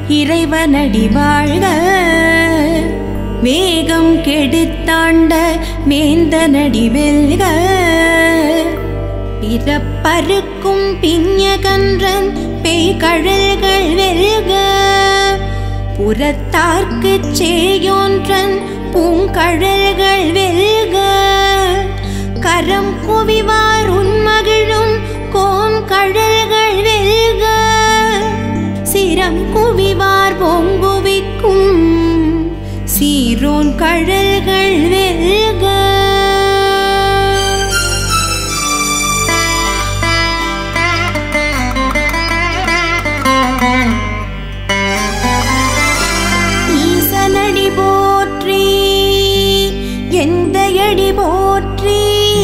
இறைவனடி வாழ்க வேகம் கெடுத்தாண்ட வேந்தனடி வெல்க பிறப்பருக்கும் பிஞகன்றன் பேய்கழல்கள் வெல்க புறத்தார்க்குச் சேயோன்றன் பூங்கழல்கள் வெல்க கரம் குவிவார் உன்மகிழும் கோம் கழல்கள் வெல்க சிரம் குவிவார் பொங்குவிக்கும் சீரோன் கழல்கள் வெல்க ஈசனடி போற்றி எந்தையடி போற்றி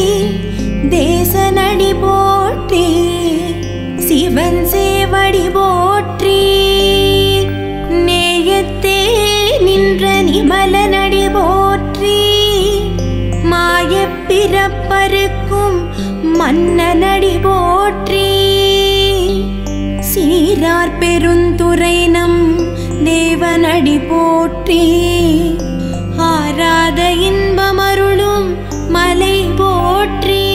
தேசனடி போற்றி சிவன் சேவடி போற்றி நேயத்தே நின்ற நிமலனடி போற்றி மாயப் பிறப்பருக்கும் மன்னனடி போற்றி சீரார் பெருந்துரை நம் தேவனடி போற்றி ஆராத இன்பமருளும் மலை போற்றி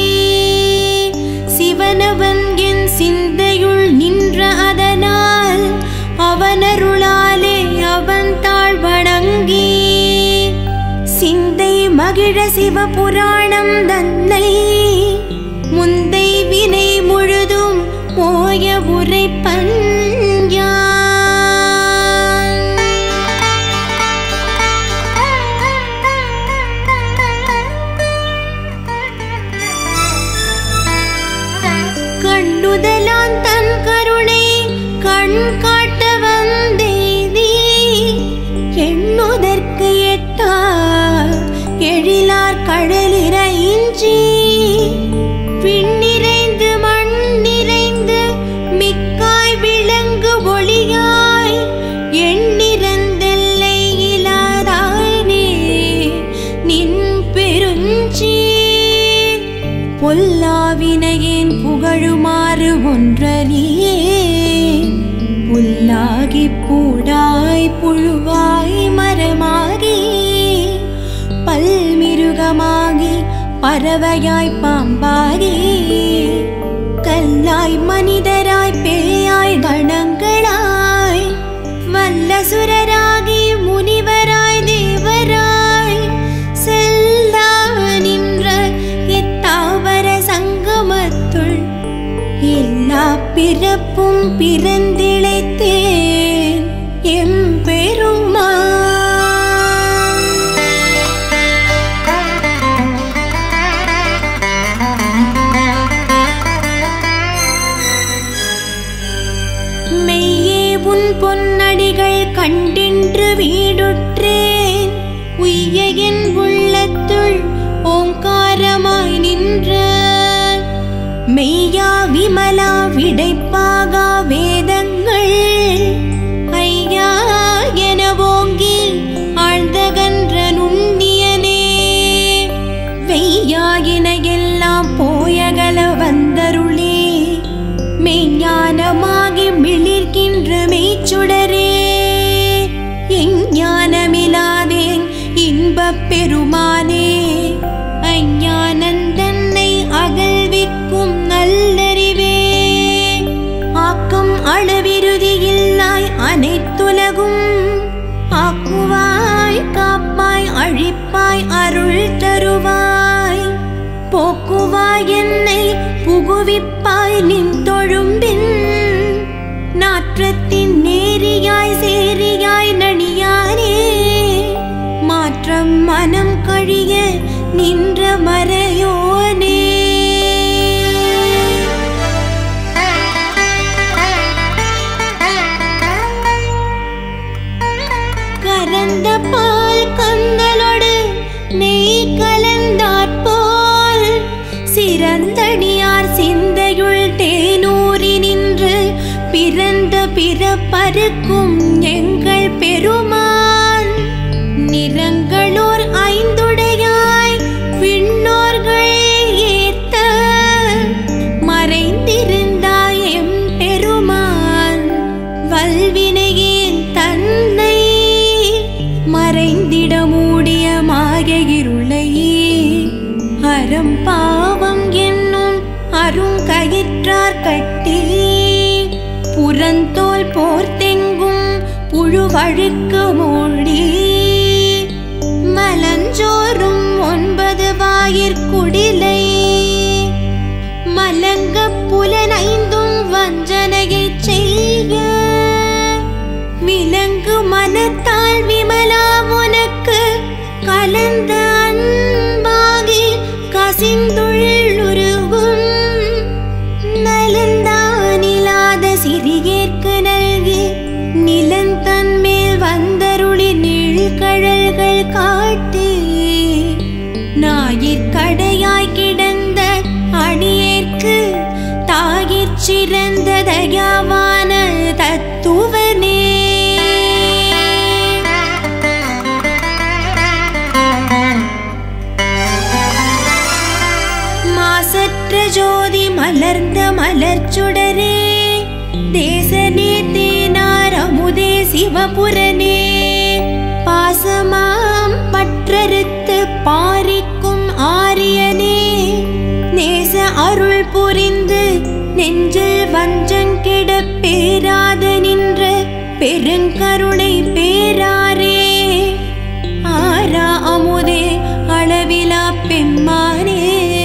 சிவனவன் என் சிந்தையுள் நின்ற அதனால் அவனருளாலே அவன் தாழ் வணங்கி சிந்தை மகிழ சிவபுராணம் தன்னை முந்தை வினை முழுதும் போய உரைப்பன் யான். கண்டுதலான் தன் கருணை கண் காட்ட வந்தேதி எண்ணுதற்கு எட்டா எழிலார் கடலிறைஞ்சி விண்ணிறைந்து மண் நிறைந்து மிக்காய் விளங்கு ஒளியாய் எண்ணிறந்தெல்லை இலாதானே நின் பெருஞ்சி பொல்லாவினையேன் புகழுமாறு ஒன்றறியே புல்லாகி பூடாய் புழுவாய் மரமாகி பல்மிருகமாகி பறவையாய் பாம்பாகி கல்லாய் மனிதராய் பேயாய் கணங்களாய் வல்லசுரராகி முனிவராய் தேவராய் செல்லா நின்ற இத்தாவர சங்கமத்துள் எல்லா பிறப்பும் பிறந்திழைத்தேன் எம்பெருமான் மெய்யே உன் பொன்னடிகள் கண்டின்று வீடுற்றேன் உய்ய என் உள்ளத்துள் ஓங்காரமாய் நின்ற மெய்யா விமலா விடைப்பாகா வேதங்கள் ஐயா என ஓங்கி ஆழ்ந்தகன்ற நுண்ணியனே வெய்யாயின எல்லாம் போயகல வந்தருளே மெய்ஞானமாகி மிளிர்கின்ற மெய்ச்சுடரே எஞ்ஞானமிலாதேன் இன்பப் பெருமானே அஞ்ஞானந்தன்னை அகழ்விக்கும் நல்லறிவே ஆக்கம் அளவிருதியில்லாய் அனைத்துலகும் ஆக்குவாய் காப்பாய் அழிப்பாய் அருள் தருவாய் போக்குவாய் என்னை புகுவிப்பாய் நின் தொழும்பின் நாற்றத்தின் நேரியாய் சேரியாய் நணியானே மாற்றம் மனம் கழிய நின்ற மறையோனே கரந்த பால் கந்தலோடு நெய் கலந்தாற்போல் சிறந்தடியார் சிந்தையுள் தேனூறி நின்று பிறந்த பிறப்பருக்கும் எங்கள் பெருமான் நிறங்களோர் ஐந்துடையாய் விண்ணோர்கள் ஏத்த மறைந்திருந்தாய் எம் பெருமான் வல்வினையேன் தர செந்தோல் போர்த்தெங்கும் புழுவழுக்கு மூடி மலஞ்சோறும் ஒன்பது வாயிற்குடிலை மலங்க புலனைந்தும் வஞ்சனையைச் செய்ய விலங்கு மனத்தால் விமலா உனக்கு கலந்த அன்பாகி கசிந்துள்ளுருகும் நலந்தானில்லாத சிறியேற்கு நல்கி நிலந்தன் மேல் வந்தருளி நீழ்கழல்கள் காட்டி ஞாயிற்கடையாய் கிடந்த அடியேற்கு தாயிற் சிறந்த தயாவான தத்துவனே மாசற்ற ஜோதி மலர்ந்த மலர்ச்சுடரே தேசனே தேனார் அமுதே சிவபுரனே பாசமாம் பற்றறுத்து பாரிக்கும் ஆரியனே நேச அருள் புரிந்து நெஞ்சில் வஞ்சங்கிட பேராத நின்ற பெருங்கருணை பேராரே ஆரா அமுதே அளவிலா பெம்மானே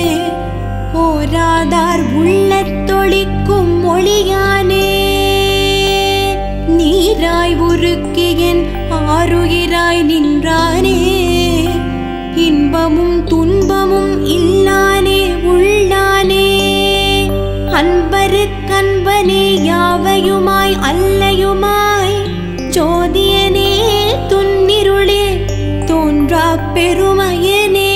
ஓராதார் உள்ளத் தொளிக்கும் ஒளியானே நீராய் உருக்கியன் ஆருயிராய் நின்றானே இன்பமும் துன்பமும் இல்லானே உள்ளானே அன்பருக்கன்பனே யாவையுமாய் அல்லையுமாய் ஜோதியனே துன்னிருளே தோன்றா பெருமையனே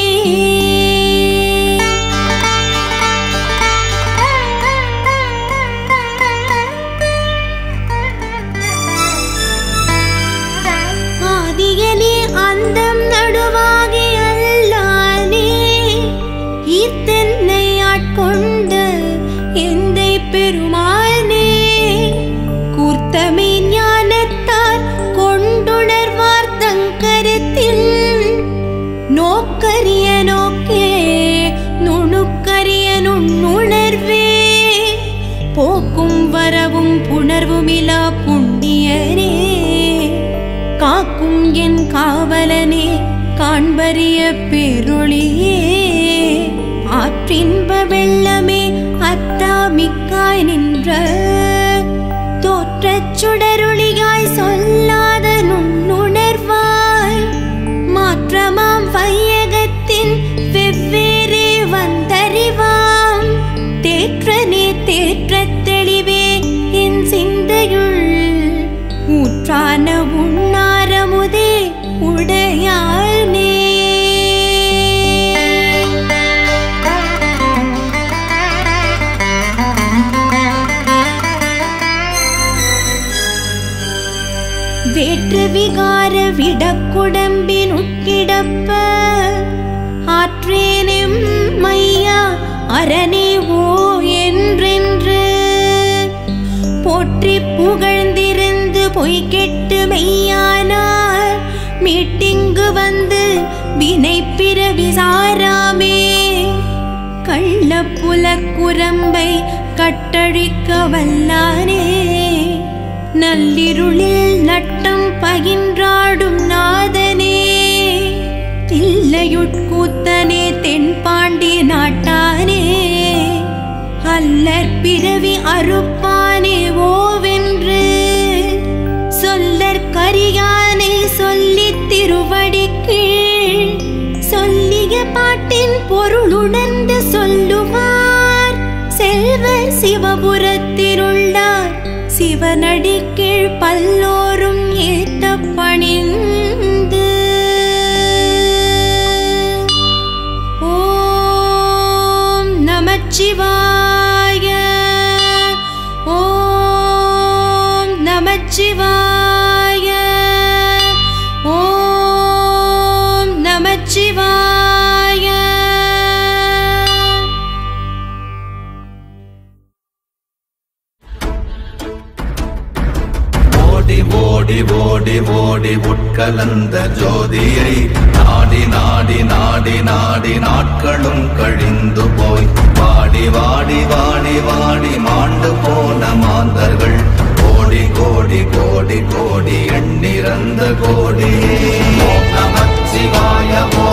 ஆதியனே அந்தம் நடுவாகி அல்லானே இத்தன்னை ஆட்கொண்ட எந்தை பெருமானே கூர்த்தமே ஞானத்தார் கொண்டுணர்வார் தங்கரத்தில் நோக்கரிய நோக்கே நுணுக்கரிய நுண்ணுணர்வே போக்கும் வரவும் புணர்வுமிலா புண்ணியரே காக்கும் என் காவலனே காண்பரிய பேரொளியே ஆற்றின்ப வெள்ளமே அத்தாமிக்காய் நின்ற தோற்றச் சுடருளியாய் சொல்லாத நுண்ணுணர்வாய் மாற்றமாம் வையகத்தின் வெவ்வேறே வந்தறிவாம் தேற்றனே தேற்றத் தெளிவே என் சிந்தையுள் ஊற்றான உண்ணாரமுதே உடையாள்னே வேற்று விகார விடக்குடம்பின் உட்கிடப்ப ஆற்றேனும் மையா அரணே ஓ என்றென்று போற்றி புகழ்ந்திருந்து பொய் கெட்டு மெய்யானார் மீட்டிங்கு வந்து வினை பிறவி சாராமே கள்ளப்புலக்குரம்பை கட்டழிக்க வல்லானே நள்ளிருளில் நட்டம் பகின்றாடும் நாதனே தில்லையுட்கூத்தனே தென்பாண்டி நாட்டானே அல்லற் பிறவி அறுப்பானே ஓவென்று சொல்லற் கரியானே சொல்லித் திருவடி கீழ் சொல்லிய பாட்டின் பொருளுணர்ந்து சொல்லுவார் செல்வர் சிவபுரத்திலுள்ளார் சிவனடி கீழ் பல்லோரும் ஏத்த பணிந்து ஓம் நமச்சிவாய ஓம் நமச்சிவாய ஓம் நமச்சிவாய ஓடி ஓடி ஓடி ஓடி உட்கலந்த ஜோதியை நாடி நாடி நாடி நாடி நாட்களும் கழிந்து போய் வாடி வாடி வாடி வாடி மாண்டு போன மாந்தர்கள் ஓட கோடி கோடி கோடி கோடி எண்ணிறந்த கோடி ஓம் நமச்சிவாய ஓம்